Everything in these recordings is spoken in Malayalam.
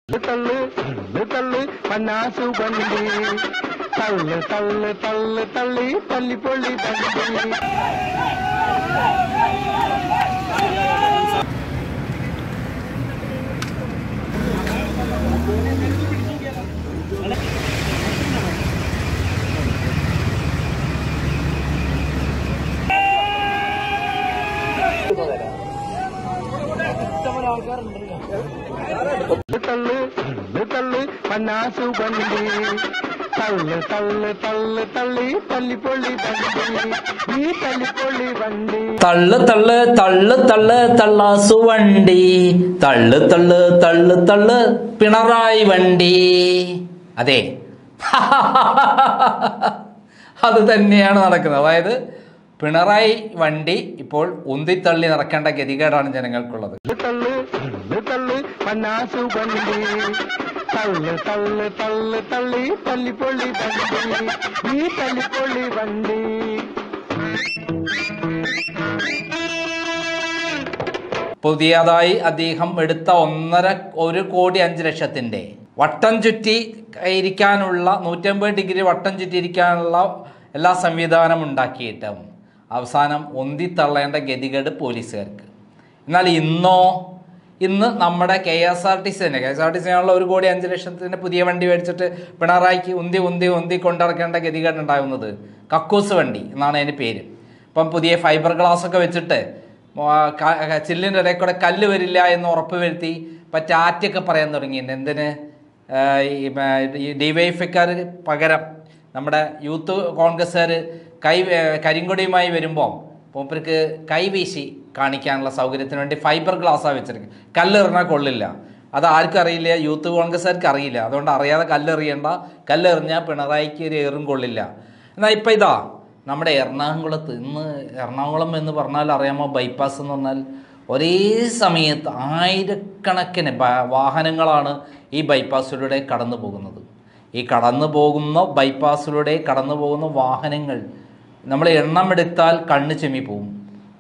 തള്ളു തള്ളു തള്ളു പന്നാസു വണ്ടി തള്ളു തള്ളു തള്ളു തള്ളി തല്ലിപ്പൊള്ളി തള്ളി തള്ളു തള്ളു തള്ളു പന്നാസു വണ്ടി തള്ളു തള്ളു തള്ളു തള്ളി തല്ലിപ്പൊള്ളി തള്ളി ഈ തല്ലിപ്പൊള്ളി വണ്ടി തള്ളു തള്ളു തള്ളു തള്ളു തള്ളാസു വണ്ടി തള്ളു തള്ളു തള്ളു തള്ളു പിണറായി വണ്ടി അതെ അത് തന്നെയാണ് നടക്കുന്നത് അതായത് പിണറായി വണ്ടി ഇപ്പോൾ ഉന്തിത്തള്ളി നടക്കേണ്ട ഗതികേടാണ് ജനങ്ങൾക്കുള്ളത് തള്ളു തള്ളു തള്ളു പന്നാസു വണ്ടി തള്ളു തള്ളു തള്ളു തള്ളി തല്ലിപ്പൊള്ളി തള്ളി ഈ തല്ലിപ്പൊള്ളി വണ്ടി പുതിയതായി അദ്ദേഹം എടുത്ത ഒന്നര ഒരു കോടി അഞ്ച് ലക്ഷത്തിൻ്റെ വട്ടം ചുറ്റി ഇരിക്കാനുള്ള നൂറ്റമ്പത് ഡിഗ്രി വട്ടം ചുറ്റി ഇരിക്കാനുള്ള എല്ലാ സംവിധാനം ഉണ്ടാക്കിയിട്ടും അവസാനം ഒന്തിത്തള്ളേണ്ട ഗതികേട് പോലീസുകാർക്ക് എന്നാൽ ഇന്നോ ഇന്ന് നമ്മുടെ K S R T C തന്നെ K S R T C ആണല്ലോ ഒരു കോടി അഞ്ച് ലക്ഷത്തിൻ്റെ പുതിയ വണ്ടി മേടിച്ചിട്ട് പിണറായിക്ക് ഉന്തി ഉന്തി ഉന്തി കൊണ്ടിറക്കേണ്ട ഗതികേട് ഉണ്ടാകുന്നത് കക്കൂസ് വണ്ടി എന്നാണ് അതിന് പേര് ഇപ്പം പുതിയ ഫൈബർ ഗ്ലാസ് ഒക്കെ വെച്ചിട്ട് മോ- ക- ക- ചില്ലിൻ്റെ ഇടയിൽ കൂടെ കല്ല് വരില്ല എന്ന് ഉറപ്പ് വരുത്തി ഇപ്പം ടാറ്റൊക്കെ പറയാൻ തുടങ്ങിയിട്ടുണ്ട് എന്തിന് ആ, ഈ മ- ഈ ഡിവൈഎഫ്ഐക്കാർ പകരം നമ്മുടെ യൂത്ത് കോൺഗ്രസ്സുകാർ കൈ ഏ, കരിങ്കൊടിയുമായി വരുമ്പോൾ മൂപ്പർക്ക് കൈവീശി കാണിക്കാനുള്ള സൗകര്യത്തിന് വേണ്ടി ഫൈബർ ഗ്ലാസ്സാണ് വെച്ചിരിക്കുന്നത് കല്ലെറിഞ്ഞാൽ കൊള്ളില്ല അത് ആർക്കും അറിയില്ല യൂത്ത് കോൺഗ്രസ്സുകാർക്ക് അറിയില്ല അതുകൊണ്ട് അറിയാതെ കല്ലെറിയണ്ട കല്ലെറിഞ്ഞാൽ പിണറായിക്ക് ഒരു ഏറും കൊള്ളില്ല എന്നാൽ ഇപ്പം ഇതാ നമ്മുടെ എറണാകുളത്ത് ഇന്ന് എറണാകുളം എന്ന് പറഞ്ഞാൽ അറിയാമോ ബൈപ്പാസ് എന്ന് പറഞ്ഞാൽ ഒരേ സമയത്ത് ആയിരക്കണക്കിന് ബ- വാഹനങ്ങളാണ് ഈ ബൈപ്പാസിലൂടെ കടന്നു പോകുന്നത് ഈ കടന്നു പോകുന്ന ബൈപ്പാസിലൂടെ കടന്നു പോകുന്ന വാഹനങ്ങൾ നമ്മൾ എണ്ണമെടുത്താൽ കണ്ണ് ചെമ്മി പോകും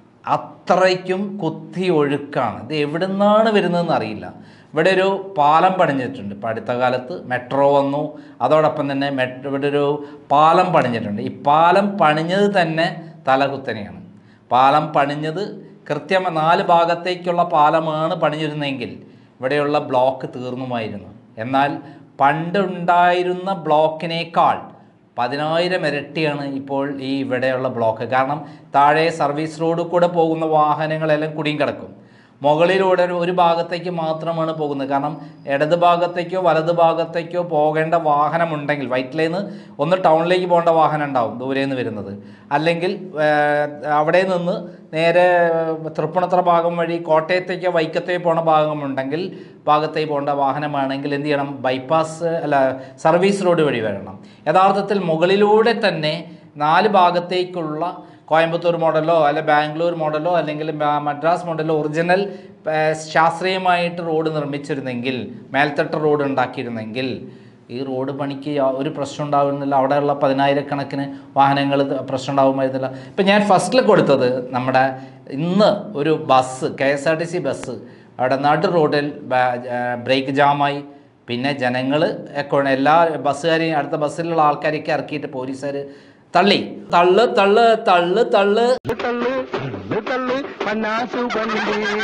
അത്രയ്ക്കും കുത്തി ഒഴുക്കാണ് ഇത് എവിടെ നിന്നാണ് വരുന്നതെന്ന് അറിയില്ല ഇവിടെ ഒരു പാലം പണിഞ്ഞിട്ടുണ്ട് ഇപ്പം അടുത്ത കാലത്ത് മെട്രോ വന്നു അതോടൊപ്പം തന്നെ മെട്രോ ഇവിടെ ഒരു പാലം പണിഞ്ഞിട്ടുണ്ട് ഈ പാലം പണിഞ്ഞത് തന്നെ തലകുത്തനെയാണ് പാലം പണിഞ്ഞത് കൃത്യം നാല് ഭാഗത്തേക്കുള്ള പാലമാണ് പണിഞ്ഞിരുന്നെങ്കിൽ ഇവിടെയുള്ള ബ്ലോക്ക് തീർന്നുമായിരുന്നു എന്നാൽ പണ്ടുണ്ടായിരുന്ന ബ്ലോക്കിനേക്കാൾ പതിനായിരം ഇരട്ടിയാണ് ഇപ്പോൾ ഈ ഇവിടെയുള്ള ബ്ലോക്ക് കാരണം താഴെ സർവീസ് റോഡ് കൂടെ പോകുന്ന വാഹനങ്ങളെല്ലാം കുടിയും കിടക്കും മുകളിലൂടെ ഒരു- ഒരു ഭാഗത്തേക്ക് മാത്രമാണ് പോകുന്നത് കാരണം ഇടത് ഭാഗത്തേക്കോ വലത് ഭാഗത്തേക്കോ പോകേണ്ട വാഹനമുണ്ടെങ്കിൽ വൈറ്റ് ലൈന്ന് ഒന്ന് ടൗണിലേക്ക് പോകേണ്ട വാഹനം ഉണ്ടാവും ദൂരെ നിന്ന് വരുന്നത് അല്ലെങ്കിൽ ഏർ, അവിടെ നിന്ന് നേരെ തൃപ്പൂണിത്തറ ഭാഗം വഴി കോട്ടയത്തേക്കോ വൈക്കത്തേക്കോ പോണ ഭാഗമുണ്ടെങ്കിൽ ഭാഗത്തേക്ക് പോകേണ്ട വാഹനമാണെങ്കിൽ എന്ത് ചെയ്യണം ബൈപ്പാസ് അല്ല സർവീസ് റോഡ് വഴി വരണം യഥാർത്ഥത്തിൽ മുകളിലൂടെ തന്നെ നാല് ഭാഗത്തേക്കുള്ള കോയമ്പത്തൂർ മോഡലോ അല്ലെ ബാംഗ്ലൂർ മോഡലോ അല്ലെങ്കിൽ മ- മദ്രാസ് മോഡലോ ഒറിജിനൽ ഏർ, ശാസ്ത്രീയമായിട്ട് റോഡ് നിർമ്മിച്ചിരുന്നെങ്കിൽ മേൽത്തട്ട് റോഡ് ഉണ്ടാക്കിയിരുന്നെങ്കിൽ ഈ റോഡ് പണിക്ക് യാ- ഒരു പ്രശ്നം ഉണ്ടാവുന്നില്ല അവിടെയുള്ള പതിനായിരക്കണക്കിന് വാഹനങ്ങൾ പ്രശ്നം ഉണ്ടാകുമായിരുന്നില്ല ഇപ്പം ഞാൻ ഫസ്റ്റിൽ കൊടുത്തത് നമ്മുടെ ഇന്ന് ഒരു bus K S R T C bus അവിടെ നടു റോഡിൽ ബ- ഏർ, ബ്രേക്ക് ജാമായി പിന്നെ ജനങ്ങൾ ഒക്കെ എല്ലാ ബസ്സുകാരെയും അടുത്ത ബസ്സിലുള്ള ആൾക്കാരെയൊക്കെ ഇറക്കിയിട്ട് പോലീസുകാർ തള്ളി തള്ളു തള്ളു തള്ളു തള്ളു തള്ളു തള്ളു തള്ളു പന്നാസു വണ്ടി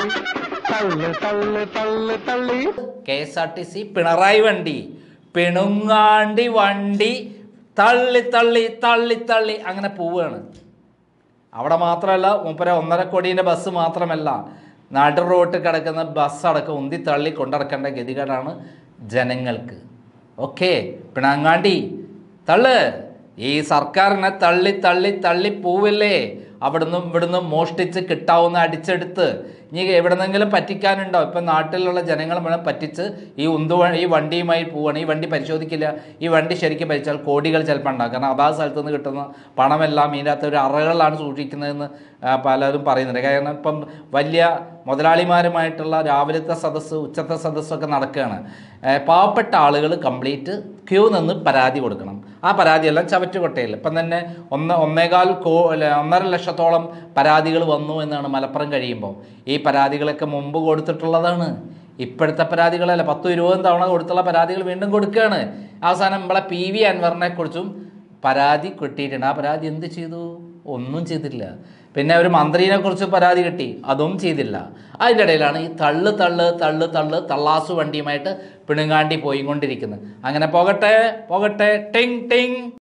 തള്ളു തള്ളു തള്ളു തള്ളി K S R T C Pinarayi വണ്ടി പിണുങ്ങാണ്ടി വണ്ടി തള്ളി തള്ളി തള്ളി തള്ളി അങ്ങനെ പോവുകയാണ് അവിടെ മാത്രമല്ല മൂപ്പര ഒന്നര കോടീൻ്റെ ബസ് മാത്രമല്ല നാട്ടു റോട്ടിൽ കിടക്കുന്ന ബസ് അടക്കം ഉന്തി തള്ളി കൊണ്ടിറക്കേണ്ട ഗതികേടാണ് ജനങ്ങൾക്ക് ഓക്കെ പിണങ്ങാണ്ടി തള്ള് ഈ സർക്കാരിനെ തള്ളി തള്ളി തള്ളി പോവില്ലേ അവിടുന്ന് ഇവിടുന്ന് മോഷ്ടിച്ച് കിട്ടാവുന്ന അടിച്ചെടുത്ത് ഇനി എവിടെന്നെങ്കിലും പറ്റിക്കാനുണ്ടോ ഇപ്പം നാട്ടിലുള്ള ജനങ്ങൾ മുഴുവൻ പറ്റിച്ച് ഈ ഉന്തു വ- ഈ വണ്ടിയുമായി പോവുകയാണ് ഈ വണ്ടി പരിശോധിക്കില്ല ഈ വണ്ടി ശരിക്കും ഭരിച്ചാൽ കോടികൾ ചിലപ്പോൾ ഉണ്ടാകും കാരണം അതാത് സ്ഥലത്ത് നിന്ന് കിട്ടുന്ന പണമെല്ലാം ഇതിനകത്ത് ഒരു അറകളിലാണ് സൂക്ഷിക്കുന്നതെന്ന് ആ, പലരും പറയുന്നുണ്ട് കാരണം ഇപ്പം വലിയ മുതലാളിമാരുമായിട്ടുള്ള രാവിലത്തെ സദസ്സ് ഉച്ചത്തെ സദസ്സൊക്കെ നടക്കുകയാണ് ഏ, പാവപ്പെട്ട ആളുകൾ കംപ്ലീറ്റ് ക്യൂ നിന്ന് പരാതി കൊടുക്കണം ആ പരാതിയെല്ലാം ചവറ്റുകൊട്ടയിൽ ഇപ്പം തന്നെ ഒന്ന് ഒന്നേകാൽ കോ അല്ല, ഒന്നര ലക്ഷത്തോളം പരാതികൾ വന്നു എന്നാണ് മലപ്പുറം കഴിയുമ്പോൾ ഈ പരാതികളൊക്കെ മുമ്പ് കൊടുത്തിട്ടുള്ളതാണ് ഇപ്പോഴത്തെ പരാതികളല്ല പത്തും ഇരുപതും തവണ കൊടുത്തുള്ള പരാതികൾ വീണ്ടും കൊടുക്കുകയാണ് അവസാനം നമ്മളെ പി വി അൻവറിനെ കുറിച്ചും പരാതി കിട്ടിയിട്ടുണ്ട് ആ പരാതി എന്ത് ചെയ്തു ഒന്നും ചെയ്തില്ല പിന്നെ ഒരു മന്ത്രിനെ കുറിച്ച് പരാതി കിട്ടി അതും ചെയ്തില്ല അതിൻ്റെ ഇടയിലാണ് ഈ തള്ളു തള്ളു തള്ളു തള്ളു തള്ളാസു വണ്ടിയുമായിട്ട് പിണുങ്ങാണ്ടി പോയിക്കൊണ്ടിരിക്കുന്നത് അങ്ങനെ പോകട്ടെ പോകട്ടെ ടിങ് ടിങ്